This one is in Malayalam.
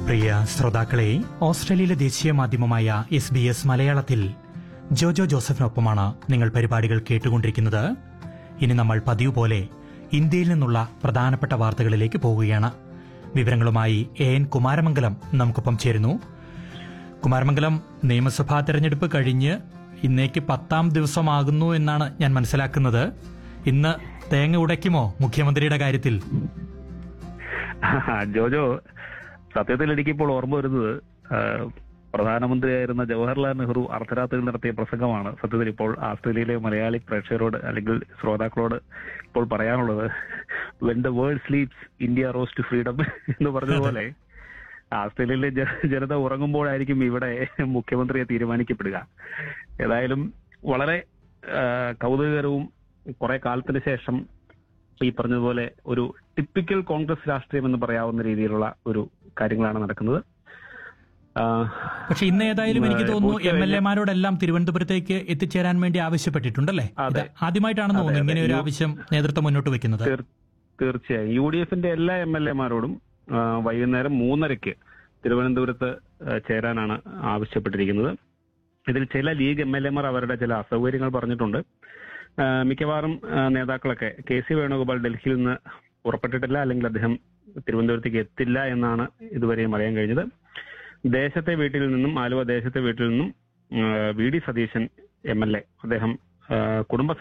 പ്രിയ ശ്രോതാക്കളെ ഓസ്ട്രേലിയയിലെ ദേശീയ മാധ്യമമായ എസ് ബി എസ് മലയാളത്തിൽ ജോജോ ജോസഫിനൊപ്പമാണ് നിങ്ങൾ പരിപാടികൾ കേട്ടുകൊണ്ടിരിക്കുന്നത് ഇനി നമ്മൾ പതിവ് പോലെ ഇന്ത്യയിൽ നിന്നുള്ള പ്രധാനപ്പെട്ട വാർത്തകളിലേക്ക് പോവുകയാണ് വിവരങ്ങളുമായി എ എൻ കുമാരമംഗലം നമുക്കൊപ്പം ചേരുന്നു കുമാരമംഗലം നിയമസഭാ തെരഞ്ഞെടുപ്പ് കഴിഞ്ഞ് ഇന്നേക്ക് പത്താം ദിവസമാകുന്നു എന്നാണ് ഞാൻ മനസ്സിലാക്കുന്നത് ഇന്ന് തേങ്ങ ഉടയ്ക്കുമോ മുഖ്യമന്ത്രിയുടെ കാര്യത്തിൽ ജോജോ സത്യത്തിൽ എനിക്കിപ്പോൾ ഓർമ്മ വരുന്നത് ആ, പ്രധാനമന്ത്രിയായിരുന്ന ജവഹർലാൽ നെഹ്റു അർദ്ധരാത്രിയിൽ നടത്തിയ പ്രസംഗമാണ് സത്യത്തിൽ ഇപ്പോൾ ആസ്ട്രേലിയയിലെ മലയാളി പ്രേക്ഷകരോട് അല്ലെങ്കിൽ ശ്രോതാക്കളോട് ഇപ്പോൾ പറയാനുള്ളത് when the world sleeps India rose to freedom എന്ന് പറഞ്ഞതുപോലെ ആസ്ട്രേലിയയിലെ ജ- ജനത ഉറങ്ങുമ്പോഴായിരിക്കും ഇവിടെ മുഖ്യമന്ത്രിയെ തീരുമാനിക്കപ്പെടുക ഏതായാലും വളരെ ആ, കൗതുകകരവും കുറെ കാലത്തിന് ശേഷം ഈ പറഞ്ഞതുപോലെ ഒരു ടിപ്പിക്കൽ കോൺഗ്രസ് രാഷ്ട്രീയം എന്ന് പറയാവുന്ന രീതിയിലുള്ള ഒരു കാര്യങ്ങളാണ് നടക്കുന്നത് ആ, പക്ഷെ ഇന്ന് ഏതായാലും എനിക്ക് ഏഹ് തോന്നുന്നു ഉച്ച എം എൽ കഴിഞ്ഞ് എമാരോടെല്ലാം തിരുവനന്തപുരത്തേക്ക് എത്തിച്ചേരാൻ വേണ്ടി ആവശ്യപ്പെട്ടിട്ടുണ്ടല്ലേ അതെ. ഇത് ആദ്യമായിട്ടാണെന്ന് അതെ, തോന്നുന്നു അതെ. ഇങ്ങനെ ഒരു യു- ആവശ്യം നേതൃത്വം മുന്നോട്ട് വെക്കുന്നത് തീർ- തീർച്ചയായും യു ഡി എഫിന്റെ എല്ലാ എം എൽ എമാരോടും ആ, വൈകുന്നേരം മൂന്നരയ്ക്ക് തിരുവനന്തപുരത്ത് ആ, ചേരാനാണ് ആവശ്യപ്പെട്ടിരിക്കുന്നത് ഇതിൽ ചില ലീഗ് എം എൽ എമാർ അവരുടെ ചില അസൗകര്യങ്ങൾ പറഞ്ഞിട്ടുണ്ട് ആ, മിക്കവാറും ആ, നേതാക്കളൊക്കെ കെ സി വേണുഗോപാൽ ഡൽഹിയിൽ നിന്ന് പുറപ്പെട്ടിട്ടില്ല അല്ലെങ്കിൽ അദ്ദേഹം തിരുവനന്തപുരത്തേക്ക് എത്തില്ല എന്നാണ് ഇതുവരെയും അറിയാൻ കഴിഞ്ഞത് ദേശത്തെ വീട്ടിൽ നിന്നും ആലുവ ദേശത്തെ വീട്ടിൽ നിന്നും ആ, V D Satheesan M L A അദ്ദേഹം ആ, കുടുംബ